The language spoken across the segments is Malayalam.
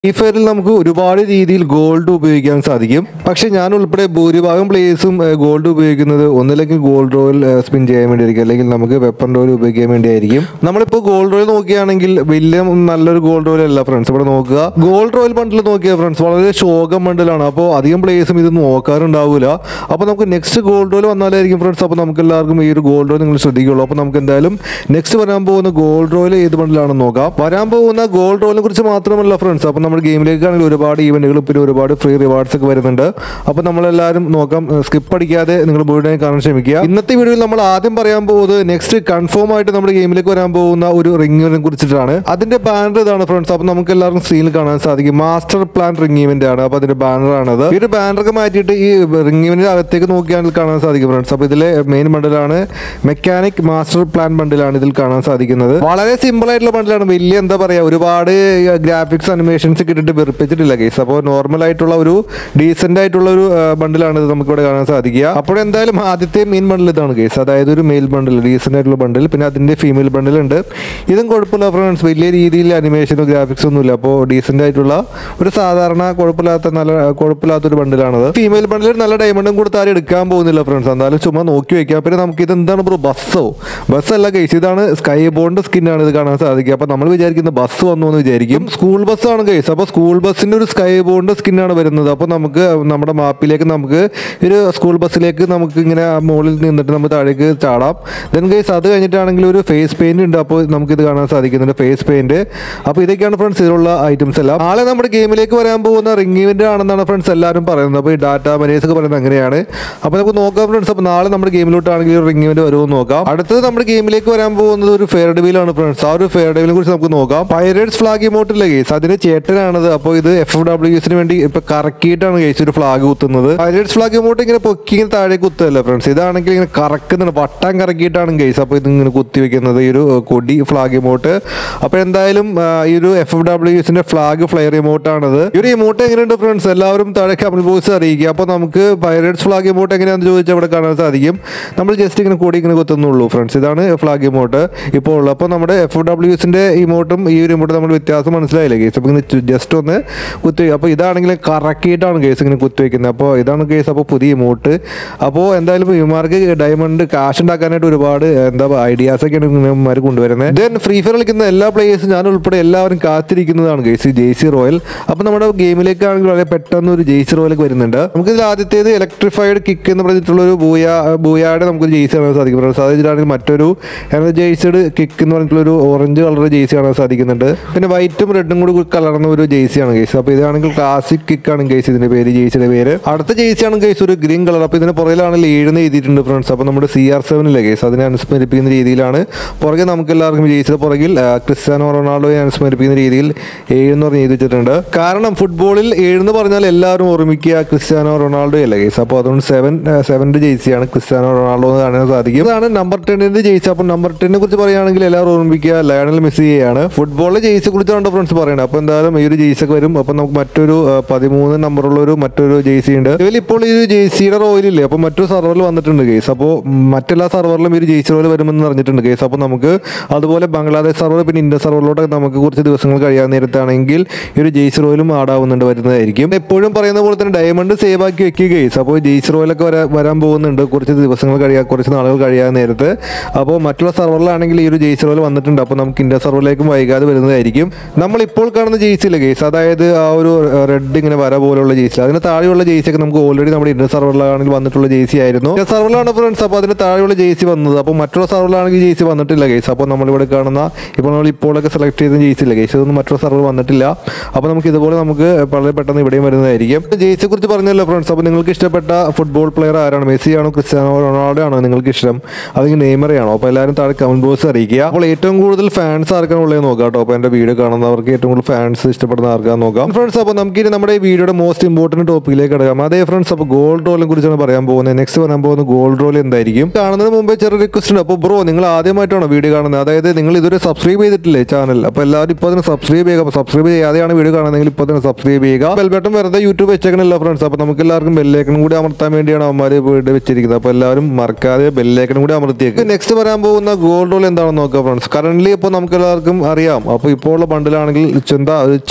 ഫ്രീ ഫയറിൽ നമുക്ക് ഒരുപാട് രീതിയിൽ ഗോൾഡ് ഉപയോഗിക്കാൻ സാധിക്കും പക്ഷെ ഞാൻ ഉൾപ്പെടെ ഭൂരിഭാഗം പ്ലേയേഴ്സും ഗോൾഡ് ഉപയോഗിക്കുന്നത് ഒന്നില്ലെങ്കിൽ ഗോൾഡ് റോയൽ സ്പിൻ ചെയ്യാൻ വേണ്ടിയായിരിക്കും അല്ലെങ്കിൽ നമുക്ക് വെപ്പൺ റോയൽ ഉപയോഗിക്കാൻ വേണ്ടിയായിരിക്കും നമ്മളിപ്പോൾ ഗോൾഡ് റോയൽ നോക്കുകയാണെങ്കിൽ വലിയ നല്ലൊരു ഗോൾഡ് റോയൽ അല്ല ഫ്രണ്ട്സ് ഇവിടെ നോക്കുക ഗോൾഡ് റോയൽ ബണ്ടിൽ നോക്കിയാൽ ഫ്രണ്ട്സ് വളരെ ശോകം ബണ്ടിലാണ് അപ്പോൾ അധികം പ്ലേയേഴ്സും ഇത് നോക്കാറുണ്ടാവില്ല അപ്പോൾ നമുക്ക് നെക്സ്റ്റ് ഗോൾഡ് റോയൽ വന്നാലായിരിക്കും ഫ്രണ്ട്സ് അപ്പോൾ നമുക്ക് എല്ലാവർക്കും ഈ ഒരു ഗോൾഡ് റോയൽ നിങ്ങൾ ശ്രദ്ധിക്കുള്ളൂ അപ്പോൾ നമുക്ക് എന്തായാലും നെക്സ്റ്റ് വരാൻ പോകുന്ന ഗോൾഡ് റോയൽ ഏത് ബണ്ടിലാണെന്ന് നോക്കാം വരാൻ പോകുന്ന ഗോൾഡ് റോയിനെ കുറിച്ച് മാത്രമല്ല ഫ്രണ്ട്സ് അപ്പോൾ നമ്മുടെ ഗെയിമിലേക്കാണെങ്കിൽ ഒരുപാട് ഈവൻറ്റുകളും പിന്നെ ഒരുപാട് ഫ്രീ റിവാർഡ്സ് ഒക്കെ വരുന്നുണ്ട് അപ്പോൾ നമ്മളെല്ലാവരും നോക്കാം സ്കിപ്പ് അടിക്കാതെ നിങ്ങൾ മുഴുവൻ കാണാൻ ശ്രമിക്കുക ഇന്നത്തെ വീഡിയോയിൽ നമ്മൾ ആദ്യം പറയാൻ പോകുന്നത് നെക്സ്റ്റ് കൺഫേം ആയിട്ട് നമ്മുടെ ഗെയിമിലേക്ക് വരാൻ പോകുന്ന ഒരു റിംഗിനെ കുറിച്ചിട്ടാണ് അതിന്റെ ബാനർ ഇതാണ് ഫ്രണ്ട്സ് അപ്പോൾ നമുക്ക് എല്ലാവർക്കും സ്ക്രീനിൽ കാണാൻ സാധിക്കും മാസ്റ്റർ പ്ലാൻ റിംഗ് ഇവന്റ് ആണ് അപ്പോൾ അതിന്റെ ബാനർ ആണത് ഈ ഒരു ബാനറൊക്കെ മാറ്റിയിട്ട് ഈ റിംഗ് ഇവന്റിന്റെ അകത്തേക്ക് നോക്കിയാണെങ്കിൽ കാണാൻ സാധിക്കും ഫ്രണ്ട്സ് അപ്പോൾ ഇതിലെ മെയിൻ ബണ്ടിലാണ് മെക്കാനിക് മാസ്റ്റർ പ്ലാൻ ബണ്ടിലാണ് ഇതിൽ കാണാൻ സാധിക്കുന്നത് വളരെ സിമ്പിൾ ആയിട്ടുള്ള ബണ്ടിലാണ് വലിയ എന്താ പറയാ ഒരുപാട് ഗ്രാഫിക്സ് അനിമേഷൻസ് ഒക്കെ ഇട്ടിട്ട് വെറുപ്പിച്ചിട്ടില്ല കേസ് അപ്പോൾ നോർമൽ ആയിട്ടുള്ള ഒരു ഡീസെന്റ് ആയിട്ടുള്ള ഒരു ബണ്ടിലാണ് ഇത് നമുക്ക് ഇവിടെ കാണാൻ സാധിക്കുക അപ്പോൾ എന്തായാലും ആദ്യത്തെ മെയിൻ ബണ്ടിൽ ഇതാണ് കേസ് അതായത് ഒരു മെയിൽ ബണ്ടിൽ ഡീസെന്റ് ആയിട്ടുള്ള ബണ്ടിൽ പിന്നെ അതിന്റെ ഫീമെയിൽ ബണ്ടിൽ ഉണ്ട് ഇതും കുഴപ്പമില്ല ഫ്രണ്ട്സ് വലിയ രീതിയിൽ അനിമേഷനോ ഗ്രാഫിക്സ് ഒന്നുമില്ല അപ്പോൾ ഡീസെന്റ് ആയിട്ടുള്ള ഒരു സാധാരണ കുഴപ്പമില്ലാത്ത നല്ല കുഴപ്പമില്ലാത്തൊരു ബണ്ടിലാണത് ഫീമെയിൽ ബണ്ടിൽ നല്ല ഡയമണ്ടും കൊടുത്ത് ആരും എടുക്കാൻ പോകുന്നില്ല ഫ്രണ്ട്സ് എന്തായാലും ചുമ്മാ നോക്കി വെക്കാം പിന്നെ നമുക്ക് ഇത് എന്താണ് ബ്രോ ബസ്സോ ബസ്സല്ല കേസ് ഇതാണ് സ്കൈ ബോണ്ട് സ്കിന്നാണ് ഇത് കാണാൻ സാധിക്കുക അപ്പോൾ നമ്മൾ വിചാരിക്കുന്ന ബസ് വന്നു എന്ന് വിചാരിക്കും സ്കൂൾ ബസ്സാണ് കേസ് അപ്പോൾ സ്കൂൾ ബസ്സിൻ്റെ ഒരു സ്കൈ ബോണ്ട് സ്കിന്നാണ് വരുന്നത് അപ്പോൾ നമുക്ക് നമ്മുടെ മാപ്പിലേക്ക് നമുക്ക് ഒരു സ്കൂൾ ബസ്സിലേക്ക് നമുക്ക് ഇങ്ങനെ മുകളിൽ നിന്നിട്ട് നമുക്ക് താഴേക്ക് ചാടാം ദെൻ കേസ് അത് കഴിഞ്ഞിട്ടാണെങ്കിൽ ഒരു ഫേസ് പെയിന്റ് ഉണ്ട് അപ്പോൾ നമുക്ക് ഇത് കാണാൻ സാധിക്കുന്നുണ്ട് ഫേസ് പെയിന്റ് അപ്പോൾ ഇതൊക്കെയാണ് ഫ്രണ്ട്സ് ഇതിലുള്ള ഐറ്റംസ് എല്ലാം നാളെ നമ്മുടെ ഗെയിമിലേക്ക് വരാൻ പോകുന്ന റിംഗ് ഇവന്റ് ആണെന്നാണ് ഫ്രണ്ട്സ് എല്ലാവരും പറയുന്നത് അപ്പോൾ ഈ ഡാറ്റ മനേസ് ഒക്കെ പറയുന്നത് അങ്ങനെയാണ് അപ്പോൾ നമുക്ക് നോക്കാം ഫ്രണ്ട്സ് അപ്പോൾ നാളെ നമ്മുടെ ഗെയിമിലോട്ടാണെങ്കിൽ ഒരു റിംഗ് ഇവന്റ് വരുമോ എന്ന് നോക്കാം അടുത്തത് നമ്മുടെ ഗെയിമിലേക്ക് വരാൻ പോകുന്നത് ഒരു ഫെയർ ഡെവിലാണ് ഫ്രണ്ട്സ് ആ ഒരു ഫെയർ ഡെവിനെ കുറിച്ച് നമുക്ക് നോക്കാം പൈറേറ്റ്സ് ഫ്ലാഗ് ഇമോട്ടില്ല കേസ് അതിന്റെ ചേട്ടനാണത് അപ്പോൾ ഇത് എഫ് ഡബ്ല്യൂസിന് വേണ്ടി ഇപ്പൊ കറക്കിയിട്ടാണ് കേസ് ഒരു ഫ്ലാഗ് കുത്തുന്നത് പൈറേറ്റ്സ് ഫ്ലാഗ് ഇമോട്ട് ഇങ്ങനെ പൊക്കി ഇങ്ങനെ താഴെ കുത്തല്ല ഫ്രണ്ട്സ് ഇതാണെങ്കിൽ ഇങ്ങനെ കറക്കുന്നുണ്ട് വട്ടം കറക്കിയിട്ടാണ് കേസ് അപ്പോൾ ഇത് ഇങ്ങനെ കുത്തി വെക്കുന്നത് ഈ ഒരു കൊടി ഫ്ലാഗ് ഇമോട്ട് അപ്പോൾ എന്തായാലും ആ, ഈ ഒരു എഫ് ഡബ്ല്യൂസിന്റെ ഫ്ലാഗ് ഫ്ലെയർ ഇമോട്ടാണത് ഈ ഒരു ഇമോട്ട് എങ്ങനെയുണ്ട് ഫ്രണ്ട്സ് എല്ലാവരും താഴെ കമൽ ബോയ്സ് അറിയിക്കുക അപ്പോൾ നമുക്ക് പൈറേറ്റ്സ് ഫ്ലാഗ് ഇമോട്ട് എങ്ങനെയാണെന്ന് ചോദിച്ചാൽ അവിടെ കാണാൻ സാധിക്കും നമ്മൾ ജസ്റ്റ് ഇങ്ങനെ കൂടി ഇങ്ങനെ കുത്തുന്നുള്ളൂ ഫ്രണ്ട്സ് ഇതാണ് ഫ്ലാഗ് ഇമോട്ട് ഇപ്പോൾ ഉള്ളത് അപ്പോൾ നമ്മുടെ എഫ് ഡബ്ല്യൂസിന്റെ ഇമോട്ടും ഈ ഒരു ഇമോട്ടും നമ്മൾ വ്യത്യാസം മനസ്സിലായില്ലേ കേസ് അപ്പോൾ ഇങ്ങനെ ജസ്റ്റ് ഒന്ന് കുത്തി അപ്പോൾ ഇതാണെങ്കിൽ കറക്കിയിട്ടാണ് കേസ് ഇങ്ങനെ കുത്തി വെക്കുന്നത് അപ്പോൾ ഇതാണ് കേസ് അപ്പോൾ പുതിയ ഇമോട്ട് അപ്പോൾ എന്തായാലും ഇവന്മാർക്ക് ഡയമണ്ട് കാശ് ഉണ്ടാക്കാനായിട്ട് ഒരുപാട് എന്താ ഐഡിയാസ് ഒക്കെയാണ് ഇവന്മാർ കൊണ്ടുവരുന്നത് ദെൻ ഫ്രീ ഫയർ കളിക്കുന്ന എല്ലാ പ്ലേയേഴ്സും ഞാൻ ഉൾപ്പെടെ എല്ലാവരും കാത്തിരിക്കുന്നതാണ് കേസ് ജെ സി റോയൽ അപ്പോൾ നമ്മുടെ ഗെയിമിലേക്കാണെങ്കിൽ വളരെ പെട്ടെന്ന് ഒരു ജെയ്സി റോയിലേക്ക് വരുന്നുണ്ട് നമുക്ക് ഇതിൽ ആദ്യത്തേത് ഇലക്ട്രിഫൈഡ് കിക്ക് എന്ന് പറഞ്ഞിട്ടുള്ള ഒരു ബൂയ ബൂയാടെ നമുക്ക് ജെയ്സി കാണാൻ സാധിക്കും സാധിച്ചിട്ടാണെങ്കിൽ മറ്റൊരു എനർജൈസ്ഡ് കിക്ക് എന്ന് പറഞ്ഞിട്ടുള്ള ഒരു ഓറഞ്ച് കളർ ജെയ്സി കാണാൻ സാധിക്കുന്നുണ്ട് പിന്നെ വൈറ്റും റെഡും കൂടി കലർന്ന ഒരു ജെയ്സിയാണ് കേസ് അപ്പോൾ ഇതാണെങ്കിൽ ക്ലാസിക് കിക്കാണ് കേസ് ഇതിന്റെ പേര് ജെയ്സിയുടെ പേര് അടുത്ത ജെയ്സിയാണ് കേസ് ഒരു ഗ്രീൻ കളർ അപ്പോൾ ഇതിന് പുറകിലാണെങ്കിൽ ഏഴെന്ന് എഴുതിയിട്ടുണ്ട് ഫ്രണ്ട്സ് അപ്പോൾ നമ്മുടെ സി ആർ സെവനിലെ കേസ് അതിനെ അനുസ്മരിപ്പിക്കുന്ന രീതിയിലാണ് പുറകെ നമുക്ക് എല്ലാവർക്കും ജെയ്സിയുടെ പുറകിൽ ആ, ക്രിസ്ത്യാനോ റൊണാൾഡോയെ അനുസ്മരിപ്പിക്കുന്ന രീതിയിൽ ഏഴെന്ന് പറഞ്ഞ് എഴുതി വെച്ചിട്ടുണ്ട് കാരണം ഫുട്ബോളിൽ ഏഴെന്ന് പറഞ്ഞാൽ എല്ലാവരും ഓർമ്മിക്കുക ക്രിസ്ത്യാനോ റൊണാൾഡോ അല്ല കേസ് അപ്പോൾ അതുകൊണ്ട് സെവൻ സെവൻ്റെ ജെയ്സിയാണ് ക്രിസ്ത്യാനോ റൊണാൾഡോ എന്ന് കാണാൻ സാധിക്കും ഇതാണ് നമ്പർ ടെന്നിൻ്റെ ജെയ്സി അപ്പോൾ നമ്പർ ടെന്നിനെ കുറിച്ച് പറയുകയാണെങ്കിൽ എല്ലാവരും ഓർമ്മിക്കുക ലയണൽ മെസ്സിയാണ് ഫുട്ബോളിലെ ജെയ്സിയെ കുറിച്ചാണ് ഫ്രണ്ട്സ് പറയുന്നത് അപ്പോൾ എന്തായാലും ഈ ഒരു ജെയ്സി ഒക്കെ വരും അപ്പോൾ നമുക്ക് മറ്റൊരു ആ, പതിമൂന്ന് നമ്പറുള്ള ഒരു മറ്റൊരു ജെയ്സി ഉണ്ട് ഇതിൽ ഇപ്പോൾ ഈ ഒരു ജെയ്സിയുടെ റോയിലില്ലേ അപ്പോൾ മറ്റൊരു സർവറിൽ വന്നിട്ടുണ്ട് കേസ് അപ്പോൾ മറ്റെല്ലാ സർവറിലും ഈ ഒരു ജെയ്സി റോയിൽ വരുമെന്ന് പറഞ്ഞിട്ടുണ്ട് കേസ് അപ്പോൾ നമുക്ക് അതുപോലെ ബംഗ്ലാദേശ് സർവർ പിന്നെ ഇന്ത്യ സർവറിലോട്ട് നമുക്ക് കുറച്ച് ദിവസങ്ങൾ കഴിയാൻ നേരത്താണെങ്കിൽ ഈ ഒരു ജെയ്സി റോയിലും ആടാവുന്നുണ്ട് വരുന്നതായിരിക്കും എപ്പോഴും പറയുന്ന പോലെ തന്നെ ഡയമണ്ട് സേവ് ആക്കി വെക്കുക കേസ് അപ്പോൾ ജെയ്സി റോയിലൊക്കെ വരാ വരാൻ പോകുന്നുണ്ട് കുറച്ച് ദിവസങ്ങൾ കഴിയാൻ കുറച്ച് നാളുകൾ കഴിയാൻ നേരത്ത് അപ്പോൾ മറ്റുള്ള സർവറിലാണെങ്കിൽ ഈ ഒരു ജെയ്സി റോയിൽ വന്നിട്ടുണ്ട് അപ്പോൾ നമുക്ക് ഇന്ത്യ സർവറിലേക്കും വൈകാതെ വരുന്നതായിരിക്കും നമ്മൾ ഇപ്പോൾ കാണുന്ന ജെയ്സിയിലെ കേസ് അതായത് ആ ഒരു റെഡ് ഇങ്ങനെ വര പോലുള്ള ജെയ്സി അതിന് താഴെയുള്ള ജെയ്സി ഒക്കെ നമുക്ക് ഓൾറെഡി നമ്മുടെ ഇന്ത്യൻ സർവറിലാണെങ്കിൽ വന്നിട്ടുള്ള ജെയ്സി ആയിരുന്നു ഇന്ത്യൻ സർവറിലാണ് ഫ്രണ്ട്സ് അപ്പോൾ അതിന് താഴെയുള്ള ജെയ്സി വന്നത് അപ്പോൾ മറ്റുള്ള സർവറിലാണെങ്കിൽ ജെയ്സി വന്നിട്ടില്ല കേസ് അപ്പോൾ നമ്മളിവിടെ കാണുന്ന ഇപ്പോൾ നമ്മൾ ഇപ്പോഴൊക്കെ സെലക്ട് ചെയ്ത ജെയ്സി ഇല്ല കേസ് ഇതൊന്നും മറ്റുള്ള സർവർ വന്നിട്ടില്ല അപ്പോൾ നമുക്ക് ഇതുപോലെ നമുക്ക് വളരെ പെട്ടെന്ന് ഇവിടെയും വരുന്നതായിരിക്കും ജെയ്സിയെ കുറിച്ച് പറഞ്ഞല്ലോ ഫ്രണ്ട്സ് അപ്പോൾ നിങ്ങൾക്ക് ഇഷ്ടപ്പെട്ട ഫുട്ബോൾ പ്ലെയർ ആരാണ് മെസ്സി ആണോ ക്രിസ്ത്യാനോ റൊണാൾഡോ ആണോ നിങ്ങൾക്ക് ഇഷ്ടം അല്ലെങ്കിൽ നെയ്മറെ ആണോ അപ്പോൾ എല്ലാവരും താഴെ കമന്റ് ബോക്സ് അറിയിക്കുക അപ്പോൾ ഏറ്റവും കൂടുതൽ ഫാൻസ് ആർക്കാണ് ഉള്ളത് നോക്കാം കേട്ടോ അപ്പോൾ എൻ്റെ വീഡിയോ കാണുന്നവർക്ക് ഏറ്റവും കൂടുതൽ ഫാൻസ് ഇഷ്ടപ്പെടുന്ന ആർക്കാന്ന് നോക്കാം ഫ്രണ്ട്സ് അപ്പോൾ നമുക്ക് ഇനി നമ്മുടെ ഈ വീഡിയോയുടെ മോസ്റ്റ് ഇമ്പോർട്ടൻറ്റ് ടോപ്പിക്കിലേക്ക് കിടക്കാം അതേ ഫ്രണ്ട്സ് അപ്പോൾ ഗോൾഡ് റോളിനെ കുറിച്ചാണ് പറയാൻ പോകുന്നത് നെക്സ്റ്റ് വരാൻ പോകുന്ന ഗോൾഡ് റോൾ എന്തായിരിക്കും കാണുന്നതിന് മുമ്പേ ചെറിയ റിക്വസ്റ്റ് ഉണ്ട് അപ്പോൾ ബ്രോ നിങ്ങൾ ആദ്യമായിട്ടാണോ വീഡിയോ കാണുന്നത് അതായത് നിങ്ങൾ ഇതുവരെ സബ്സ്ക്രൈബ് ചെയ്തിട്ടില്ലേ ചാനൽ അപ്പോൾ എല്ലാവരും ഇപ്പോൾ തന്നെ സബ്സ്ക്രൈബ് ചെയ്യുക അപ്പോൾ സബ്സ്ക്രൈബ് ചെയ്യാതെയാണ് വീഡിയോ കാണുന്നതെങ്കിൽ ഇപ്പോൾ തന്നെ സബ്സ്ക്രൈബ് ചെയ്യുക ബെൽ ബട്ടൺ വെറുതെ യൂട്യൂബ് വെച്ചേക്കണല്ലോ ഫ്രണ്ട്സ് അപ്പോൾ നമുക്ക് എല്ലാവർക്കും ബെല്ലേക്കനും കൂടി അമർത്താൻ വേണ്ടിയാണ് അവന്മാർ വീഡിയോ വെച്ചിരിക്കുന്നത് അപ്പോൾ എല്ലാവരും മറക്കാതെ ബെല്ലേക്കനും കൂടി അമർത്തിയേക്ക് നെക്സ്റ്റ് വരാൻ പോകുന്ന ഗോൾഡ് റോൾ എന്താണെന്ന് നോക്കാം ഫ്രണ്ട്സ് കറന്റ് ഇപ്പോൾ നമുക്ക് എല്ലാവർക്കും അറിയാം അപ്പോൾ ഇപ്പോൾ ഉള്ള ബണ്ടിലാണെങ്കിൽ എന്താ ഒരു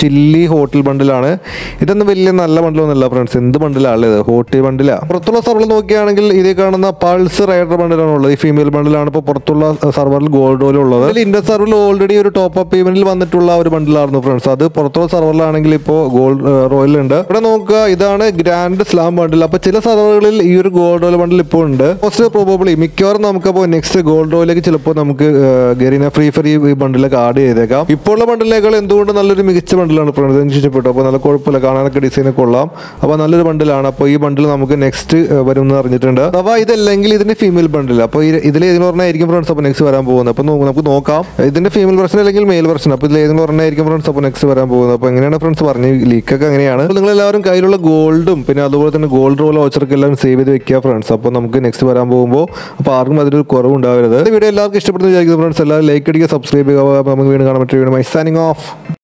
ചില്ലി ഹോട്ടൽ ബണ്ടിലാണ് ഇതൊന്നും വലിയ നല്ല ബണ്ടിലൊന്നുമല്ല ഫ്രണ്ട്സ് എന്ത് ബണ്ടിലാണ് ഇത് ഹോട്ടൽ ബണ്ടിലാ പുറത്തുള്ള സർവർ നോക്കുകയാണെങ്കിൽ ഇതിൽ കാണുന്ന പൾസ് റൈഡർ ബണ്ടിലാണ് ഉള്ളത് ഈ ഫീമെയിൽ ബണ്ടിലാണ് ഇപ്പോൾ പുറത്തുള്ള സർവറിൽ ഗോൾഡ് റോയിൽ ഉള്ളത് ഇതിൽ ഇന്ത്യൻ സർവറിൽ ഓൾറെഡി ഒരു ടോപ്പ് അപ്പ് പേയ്മെന്റിൽ വന്നിട്ടുള്ള ഒരു ബണ്ടിലായിരുന്നു ഫ്രണ്ട്സ് അത് പുറത്തുള്ള സർവറിലാണെങ്കിൽ ഇപ്പോൾ ഗോൾഡ് റോയിൽ ഉണ്ട് ഇവിടെ നോക്കുക ഇതാണ് ഗ്രാൻഡ് സ്ലാം ബണ്ടിൽ അപ്പോൾ ചില സർവറുകളിൽ ഈ ഒരു ഗോൾഡ് റോയൽ ബണ്ടിൽ ഇപ്പോൾ ഉണ്ട് മോസ്റ്റ് പ്രോബബ്ലി മിക്കവാറും നമുക്കപ്പോൾ നെക്സ്റ്റ് ഗോൾഡ് റോയിലേക്ക് ചിലപ്പോൾ നമുക്ക് ഗരീന ഫ്രീ ഫ്രീ ഈ ബണ്ടിലേക്ക് ആഡ് ചെയ്തേക്കാം ഇപ്പോൾ ഉള്ള ബണ്ടിലേക്കാൾ എന്തുകൊണ്ട് നല്ലൊരു മികച്ച ബണ്ടിലാണ് ഫ്രണ്ട്സ് എനിക്ക് ഇഷ്ടപ്പെട്ടു അപ്പോൾ നല്ല കുഴപ്പമില്ല കാണാനൊക്കെ ഡിസൈനൊക്കെ കൊള്ളാം അപ്പോൾ നല്ലൊരു ബണ്ടിലാണ് അപ്പോൾ ഈ ബണ്ടിൽ നമുക്ക് നെക്സ്റ്റ് വരും എന്ന് അറിഞ്ഞിട്ടുണ്ട് അഥവാ ഇതല്ലെങ്കിൽ ഇതിന്റെ ഫീമെയിൽ ബണ്ടിൽ അപ്പോൾ ഇതിൽ ഏതെങ്കിലും പറഞ്ഞായിരിക്കും ഫ്രണ്ട്സ് അപ്പോൾ നെക്സ്റ്റ് വരാൻ പോകുന്നത് അപ്പോൾ നോ- നമുക്ക് നോക്കാം ഇതിന്റെ ഫീമെയിൽ വെർഷൻ അല്ലെങ്കിൽ മെയിൽ വെർഷൻ അപ്പോൾ ഇതിൽ ഏതെങ്കിലും പറഞ്ഞായിരിക്കും ഫ്രണ്ട്സ് അപ്പോൾ നെക്സ്റ്റ് വരാൻ പോകുന്നത് അപ്പോൾ എങ്ങനെയാണ് ഫ്രണ്ട്സ് പറഞ്ഞ് ലീക്കൊക്കെ അങ്ങനെയാണ് അപ്പോൾ നിങ്ങൾ എല്ലാവരും കയ്യിലുള്ള ഗോൾഡും പിന്നെ അതുപോലെ തന്നെ ഗോൾഡ് റോൾ ഓച്ചർക്ക് എല്ലാം സേവ് ചെയ്ത് വെക്കുക ഫ്രണ്ട്സ് അപ്പോൾ നമുക്ക് നെക്സ്റ്റ് വരാൻ പോകുമ്പോൾ അപ്പോൾ ആർക്കും അതിലൊരു കുറവുണ്ടാവരുത് ഈ വീഡിയോ എല്ലാവർക്കും ഇഷ്ടപ്പെടുന്ന വിചാരിക്കുന്നു ഫ്രണ്ട്സ് എല്ലാവരും ലൈക്ക് അടിക്കുക സബ്സ്ക്രൈബ് ചെയ്യുക അപ്പോൾ നമുക്ക് വീണ്ടും കാണാൻ പറ്റിയ വീഡിയോ മൈ സാനിങ് ഓഫ്